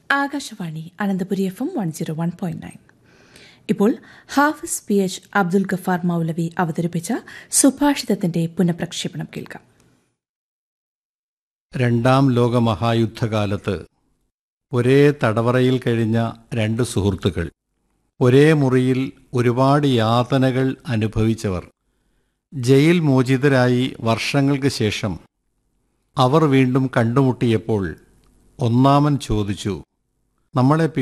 Akashvani Ananthapuri F M one zero one point nine ഇപ്പോൾ Hafiz P H Abdul Gaffar Moulavi അവതരിപ്പിച്ച സുഭാഷിതത്തിന്റെ പുനഃപ്രക്ഷേപണം കേൾക്കാം രണ്ടാം ലോകമഹായുദ്ധകാലത്ത് ഒരേ തടവറയിൽ കഴിഞ്ഞ രണ്ട് സുഹൃത്തുക്കൾ ഒരേ മുറിയിൽ ഒരുപാട് യാതനകൾ അനുഭവിച്ചവർ ജയിൽ മോചിതരായി വർഷങ്ങൾക്ക് ശേഷം അവർ വീണ്ടും കണ്ടുമുട്ടിയപ്പോൾ ഒന്നാമൻ ചോദിച്ചു നമ്മളെ